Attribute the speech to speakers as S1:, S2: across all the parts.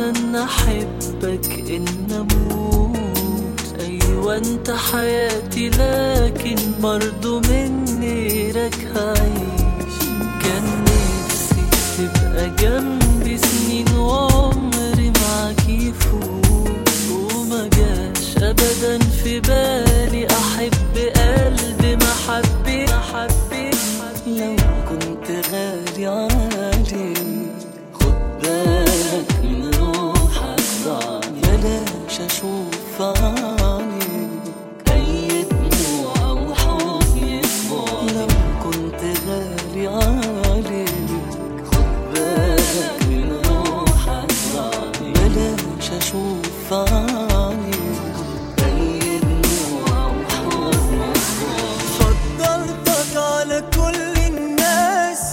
S1: اتمنى احبك ان اموت ايوه انت حياتي لكن برضو من غيرك هعيش كان نفسي تبقى جنبي سنين وعمري معاك يفوت وما جاش ابدا في بالي احب قلبي ما حبي ما حبي لو كنت غالي عليك خد بالك من روحك ضاعني بلاش اشوف عينيك اي دموع وحزن يطبع لو كنت غالي عليك خد بالك من روحك ضاعني بلاش اشوف عينيك اي دموع وحزن يطبع
S2: فضلتك على كل الناس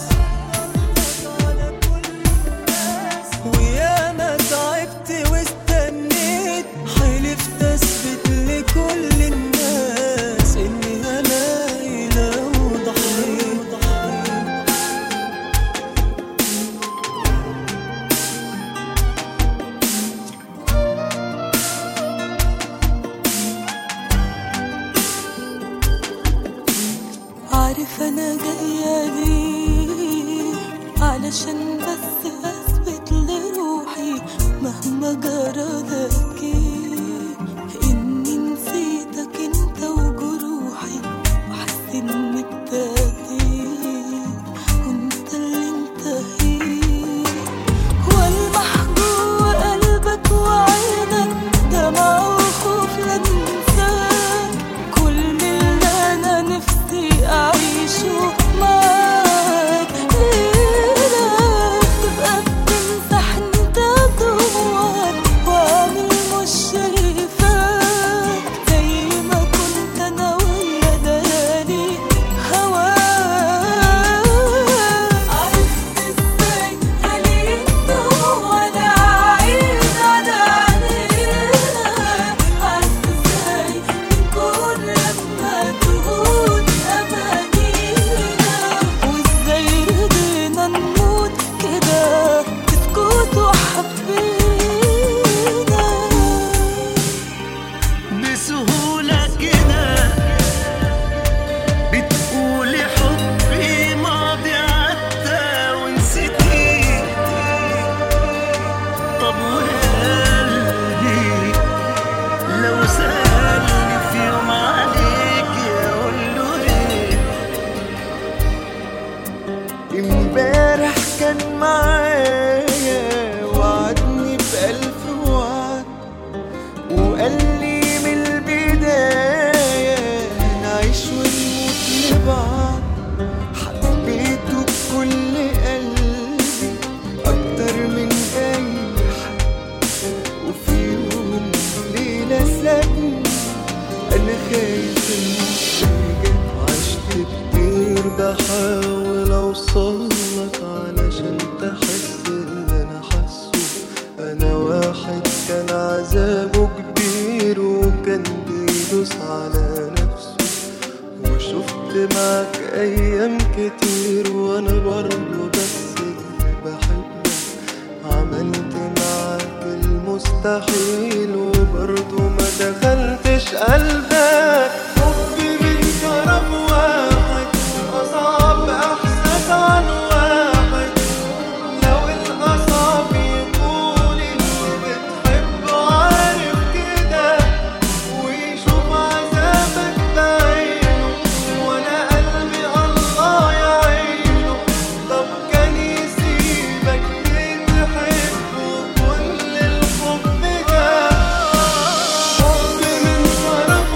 S2: ويا ما تعبت واستنيت حلفت اثبت لكل الناس اني هلاقي لو ضحيت عارف انا جاية ليه علشان بس اثبت لروحي مهما جرى لك إيه، اني نسيتك انت وجروحي واحس اني ابتديت وانت اللي انتهيت والمح جوه قلبك وعينك دمع وخوف لا تنساك كل اللي انا نفسي اعيشه معاك ليلة تبقى بتمسح انت جواك وعامل مش شايفاك زي ما كنت انا ويا ليالي هواك عرفت ازاي خليته وانا عايز على عينينا عرفت ازاي بنكون لما تهون امانينا وازاي رضينا نموت كده بسكوت وحبينا
S3: بسهولة كده بتقولي حبي ماضي عدى ونسيتي طب وقلبي لو سألني في يوم عليك اقول له ايه
S2: امبارح كان معايا وعدني بألف وعد وقال لي من البداية نعيش ونموت لبعض حبيته بكل قلبي أكتر من أي حد وفي يوم ليلة سابني أنا خايف المفاجأة عشت كتير بحاول أوصلك علشان تحس اللي أنا حاسه أنا واحد كان عذابه كبير وكان بيدوس على نفسه وشفت معاك أيام كتير وأنا برضه بس اللي بحبك عملت معاك المستحيل وبرضه ما دخلتش قلبك حبي من طرف واحد أصعب إحساس عن واحد لو الأصعب يكون اللي بتحبه عارف كده ويشوف عذابك بعينه وأنا قلبي الله يعينه طب كان يسيبك ليه تحبه كل الحب ده حب من طرف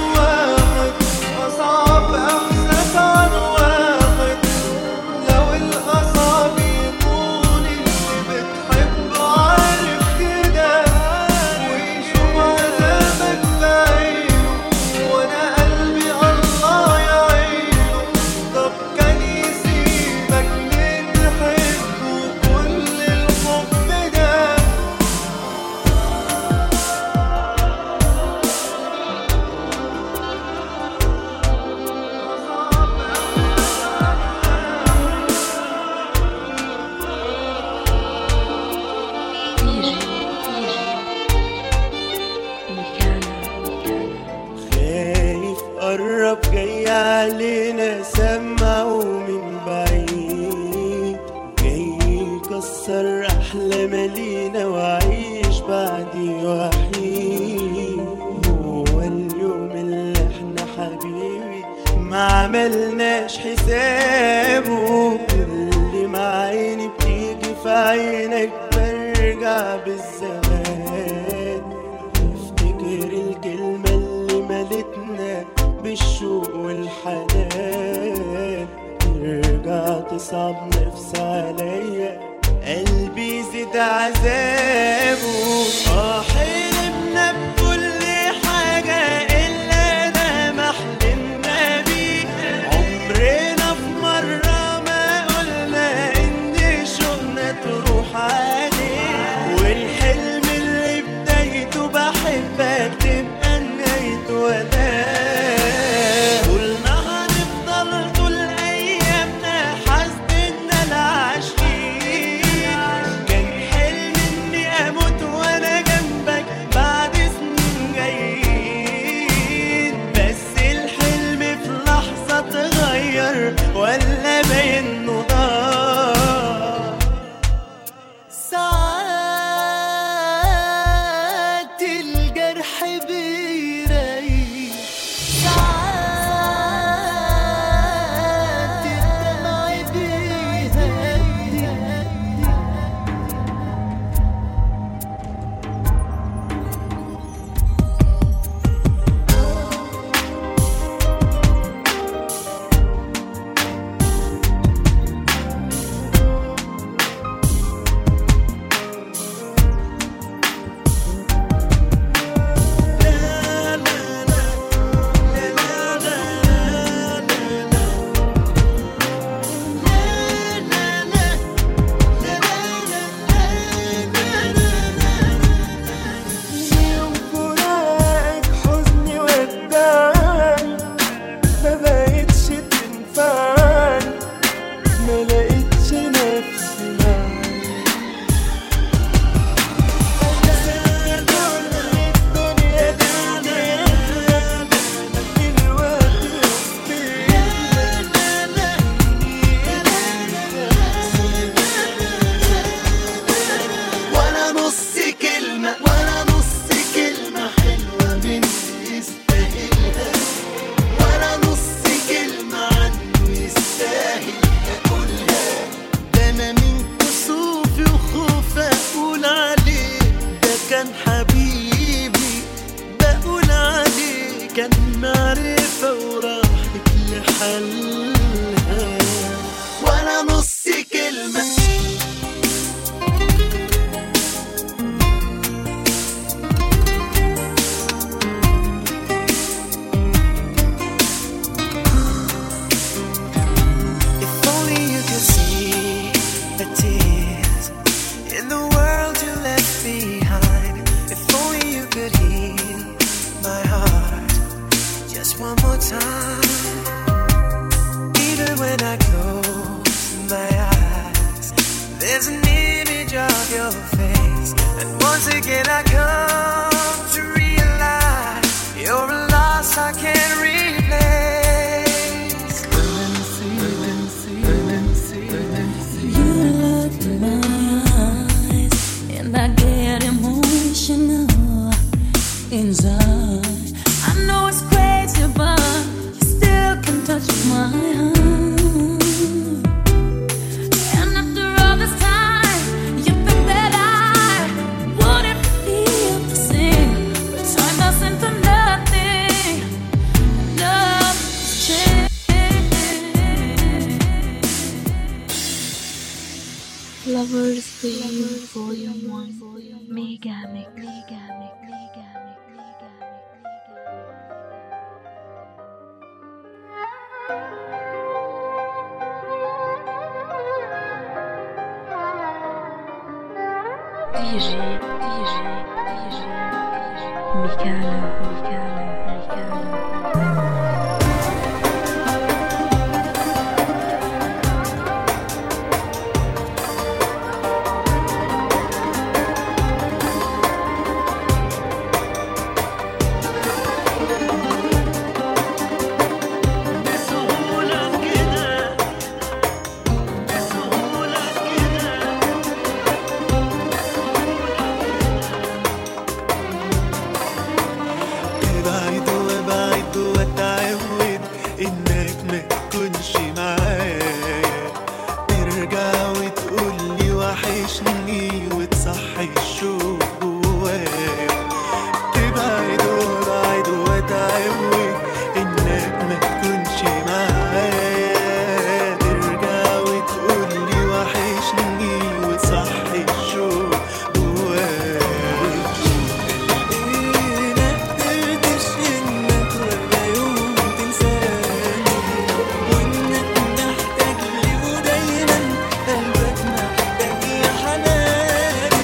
S2: قرب جاي علينا سمعه من بعيد جاي يكسر أحلام لينا وعيش بعدي وحيد هو اليوم اللي احنا حبيبي ما عملناش حسابه كل ما عيني بتيجي في عينك برجع بالزمان افتكر الكلمة اللي ملتنا بالشوق والحنان ترجع تصعب نفس عليا قلبي يزيد عذابه اه حلمنا بكل حاجة إلا ده ما حلمنا بيه عمرنا في مرة ما قلنا إن شوقنا تروح عليه والحلم اللي بدايته بحبك تبقى نهايته وداع قلنا هنفضل طول أيامنا حاسدنا العاشقين كان حلم إني أموت وأنا جنبك بعد سنين جايين بس الحلم في لحظة اتغير ولا باين إنه ضاع
S1: ساعات الجرح بيريح ساعات الدمع بيهدي
S2: يوم فراقك حزني وداني ما بقتش تنفعني ما لقيتش نفسي معاك الدنيا دنيا الوقت
S3: ولا نص كلمة ولا نص كلمة حلوة مني يستاهلها ولا نص كلمة عنه يستاهل أقولها ده أنا من كسوفي وخوفي أقول عليه ده كان حبيبي بقول عليه كان معرفة وراحت لحالها ولا نص كلمة If only you could see the tears in the world you left behind. If only you could heal my heart just one more time. Even when I close my eyes, there's an image of your face. And once again I come to realize you're a loss I can't replace.
S4: You look in my eyes, and I get emotional inside. I know it's crazy, but you still can touch my heart. And after all this time, you think that I wouldn't feel the same. But time doesn't do nothing. Nothing's changed. Lovers Day Volume 1 Mega Mix Mega Mix Mega Mix Mega DJ DJ DJ Mikala Mikala Mikala
S2: تتعود انك ما تكونش معايا ترجع وتقولي وحشني وتصحي الشوق جوايا إيه ما قدرتش انك ولا يوم تنساني وانك محتاج لي ودايما قلبك محتاج لحناني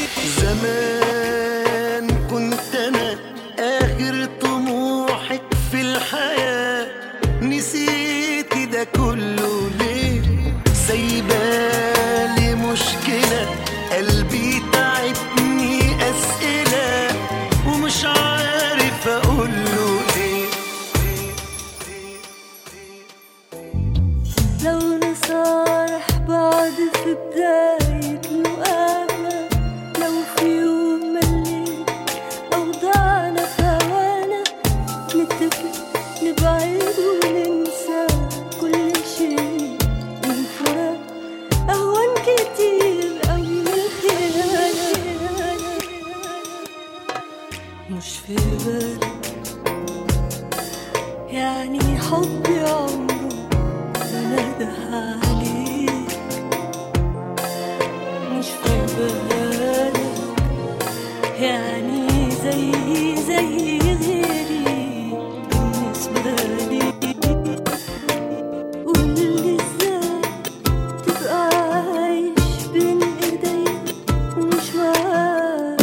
S2: زمان كنت انا اخر طموحك في الحياة نسيت ده كله ليه سايبالي مشكلة قلبي تعبني اسئلة ومش عارف اقوله ايه
S4: لو نصارح بعض في بداية المقابلة لو في يوم مليت أو ضعنا في هوانا نتفق نبعد وننسى كل شيء من فراق أهون كتير أوي من الخيانة مش في بالك يعني حبي عمره بنده عليك مش في بالك يعني زي زي غيري بالنسبة لي قولي ازاي تبقى عايش بين ايدي ومش معايا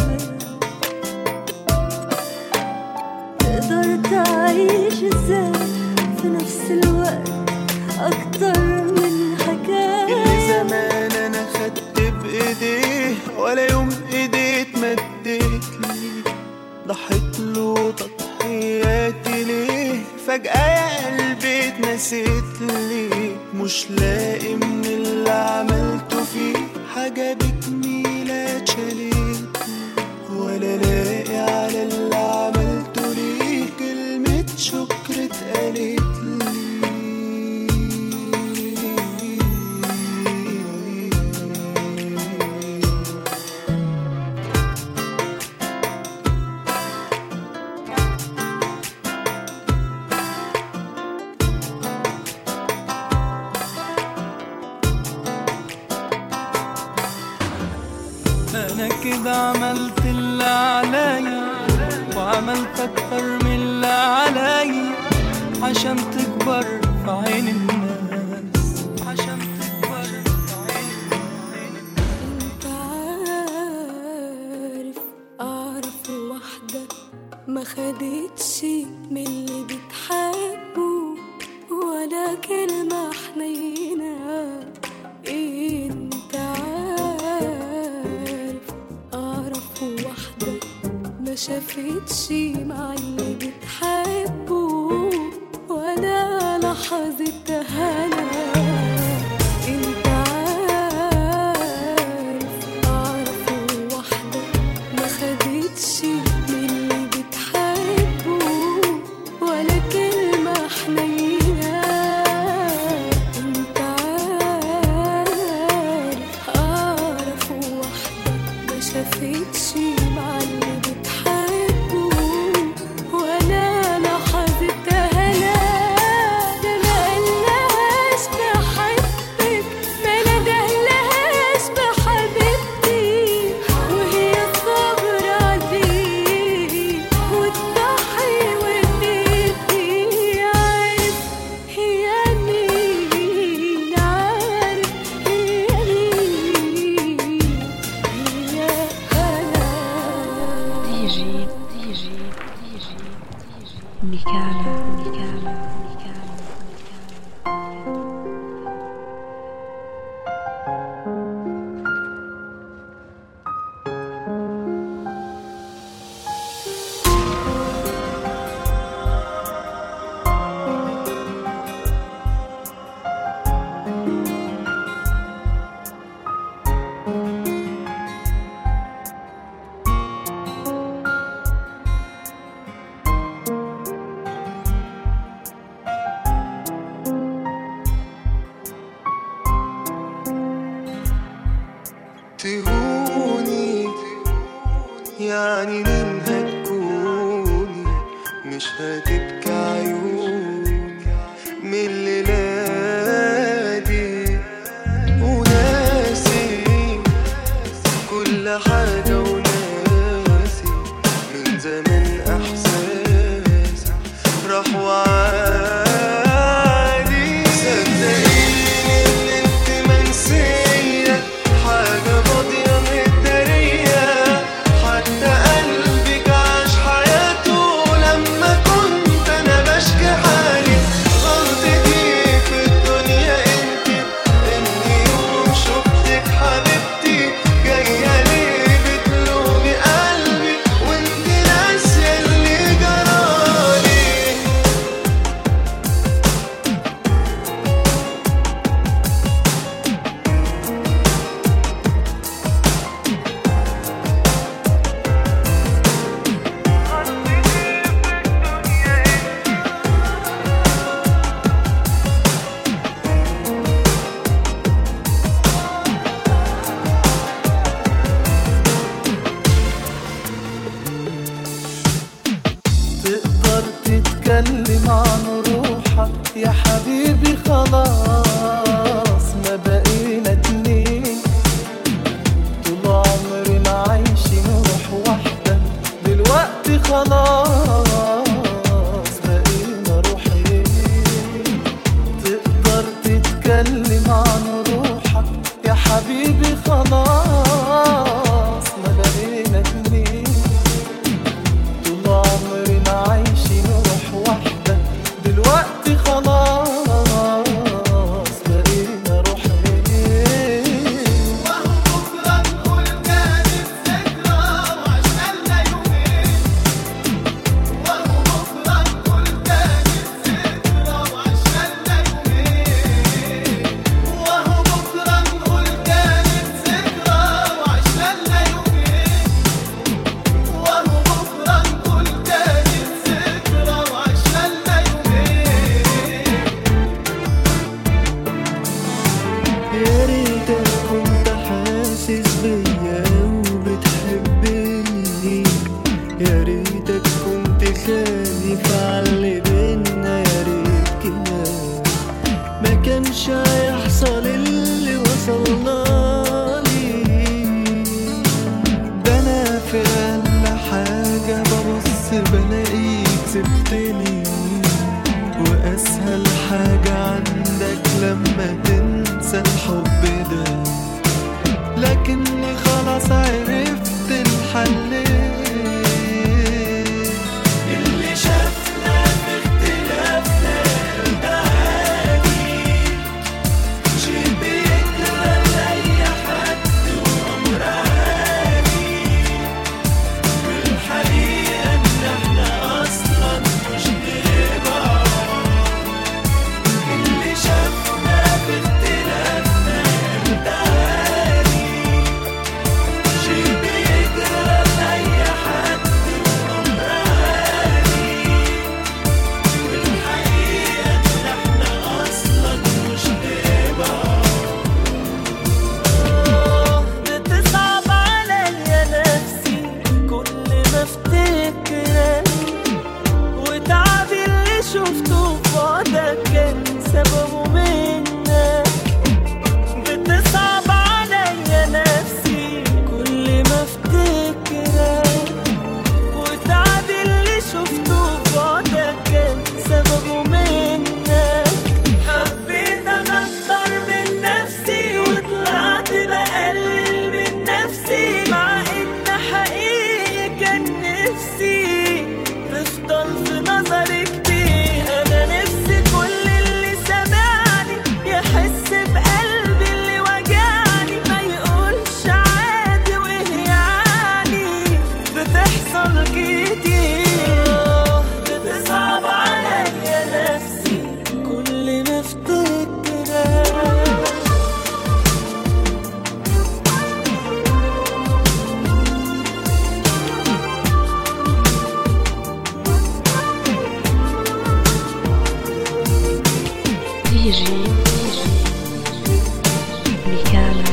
S4: تقدر تعيش ازاي في نفس الوقت اكتر من
S2: اللي
S4: حكاية
S2: زمان انا خدت بايديه ولا يوم ايديه اتمدت لي ضحيت له تضحياتي ليه فجأة يا قلبي اتنسيت لي مش لاقي من اللي عملته فيه حاجة بجميلة اتشالتني ولا لاقي على اللي عملته ليه كلمة شكر اتقالت لي انا كده عملت اللي عليا وعملت اكتر من اللي عليا عشان تكبر في عين الناس عشان تكبر في عين
S4: انت عارف اعرف واحدة ما خدتش من اللي بتحبه ولا كلمة حنينة انت عارف اعرف واحدة ما شافتش مع اللي بتحبه ولا لحظة هنا انت عارف اعرف واحدة ما خدتش من اللي بتحبه ولا كلمة حنينة انت عارف اعرف واحدة ما شافتش مع اللي بتحبه ولا لحظة هنا ده ما قالهاش بحبك ما ندهلهاش بحبيبتي وهي الصبر عليك وتضحي وتدي عارف هي مين عارف هي مين هي أنا
S5: ديجي ديجي ديجي ميكالا ميكالا ميكالا
S2: تهوني يعني مين هتكوني
S6: مش هتبكي عيون من الليلة دي وناسي كل حاجة وناسي من زمان احساسي راح وعادي صدقيني ان انت منسية حاجة فاضية متدارية حتى قلبك عاش حياته لما كنت انا بشكي حالي غلطتي في الدنيا انت اني يوم شفتك حبيبتي جاية ليه بتلومي قلبي وانت ناسية اللي جرالي
S1: تقدر تتكلم عن روحك يا حبيبي خلاص ما بقينا اتنين طول عمرنا عايشين روح واحدة دلوقتي خلاص بقينا روحين تقدر تتكلم عن روحك يا حبيبي خلاص ما بقينا اتنين طول عمرنا عايشين روح واحدة دلوقتي خلاص بقينا روحين وهو بكرة نقول كانت ذكرى وعشقنا يومين وهو بكرة نقول كانت ذكرى وعشقنا يومين وهو بكرة نقول كانت ذكرى وعشقنا يومين وهو بكرة نقول كانت ذكرى وعشقنا يومين
S6: يا ريتك كنت حاسس بيا وبتحبني يا ريتك كنت خايف على اللي بينا يا ريت كده ما كانش هيحصل اللي وصلنا ليه ده انا في اقل حاجة ببص بلاقيك سبتني واسهل حاجة عندك لما تنسى الحب ده لكني خلاص عرفت الحل اللي شافنا في اختلافنا ده عادي شيء بيجرى لأي حد وأمر عادي والحقيقة إن إحنا أصلا مش لبعض اللي شافنا في اختلافنا ده عادي شيء بيجرى لأي حد وأمر عادي والحقيقة إن إحنا أصلا مش لبعض
S1: بتصعب عليا نفسي كل ما افتكرك وتعبي اللي شفته في بعدك كان سببه منك بتصعب عليا نفسي كل ما افتكرك وتعبي اللي شفته في بعدك كان سببه منك حبيت اكتر من نفسي وطلعت بقلل من نفسي مع ان حقيقي كان نفسي تفضل في نظري كتير انا نفسي كل اللي سمعني يحس بقلبي اللي وجعني ما يقولش عادي وايه يعني بتحصل كتير بتصعب عليا نفسي كل ما افتكرك
S5: DG Mikala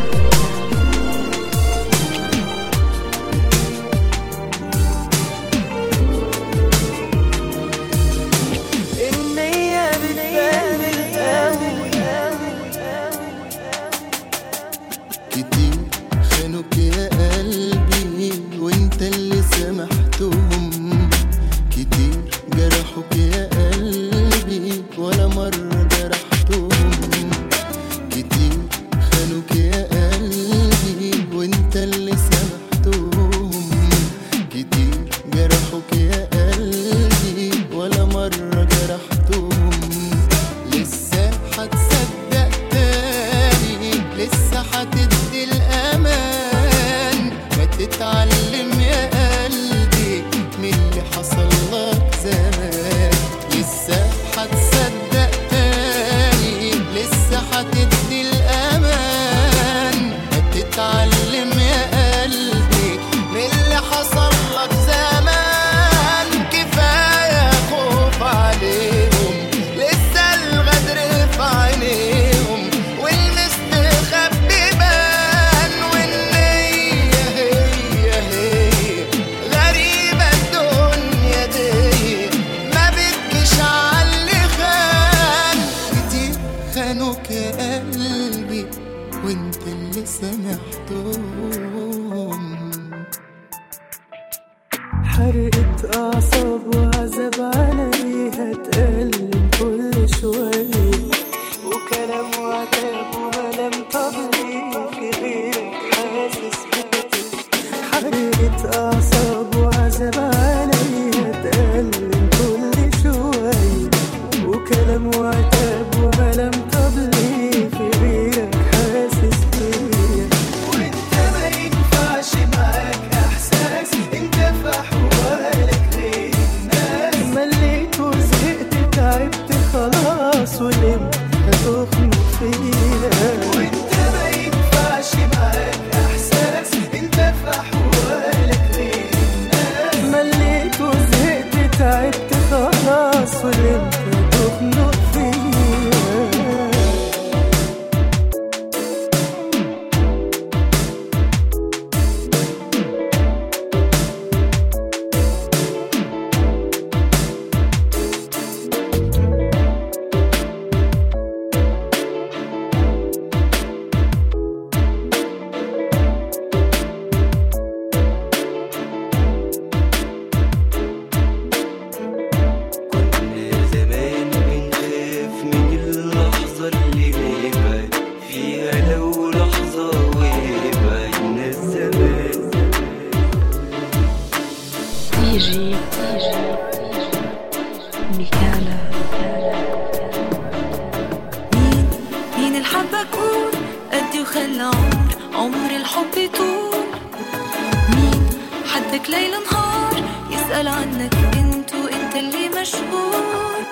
S7: ولا مرة جرحتهم كتير خانوك يا قلبي وانت اللي سامحتهم كتير جرحوك يا قلبي ولا مرة جرحتهم لسه هتصدق تاني لسه هتدي الأمان ما تتعلم يا قلبي من اللي حصل لك زمان لسه هتصدق تاني لسه هتدي الأمان ما تتعلم يا قلبي من اللي حصل لك زمان كفاية خوف عليهم لسه الغدر في عينيهم والمستخبي بان والنية هي هي غريبة الدنيا دي ما بتجيش عاللي خان كتير خانوك يا قلبي وانت اللي سامحتهم
S2: حرقة أعصاب وعذاب عليها تألم كل شوية وكلام وعتاب وملام طبيعي في غيرك حاسس بكتير حرقة أعصاب وعذاب عليها تألم كل شوية وكلام وعتاب وملام طبيعي في غيرك حاسس بيا وانت ما ينفعش معاك احساس انت في احوالك غير الناس مليت وزهقت تعبت خلاص ولم هتخنق فيا وانت ما ينفعش معاك احساس انت في احوالك غير الناس مليت وزهقت تعبت خلاص ولم هتخنق فيا
S8: كنا زمان بنخاف من اللحظة اللي نبعد فيها لو لحظة ويبعدنا الزمان
S5: تيجي ميكالا
S4: مين مين الحب أكون قدي وخلى عمر عمر الحب يطول مين حدك ليل نهار يسأل عنك انت وانت اللي مشغول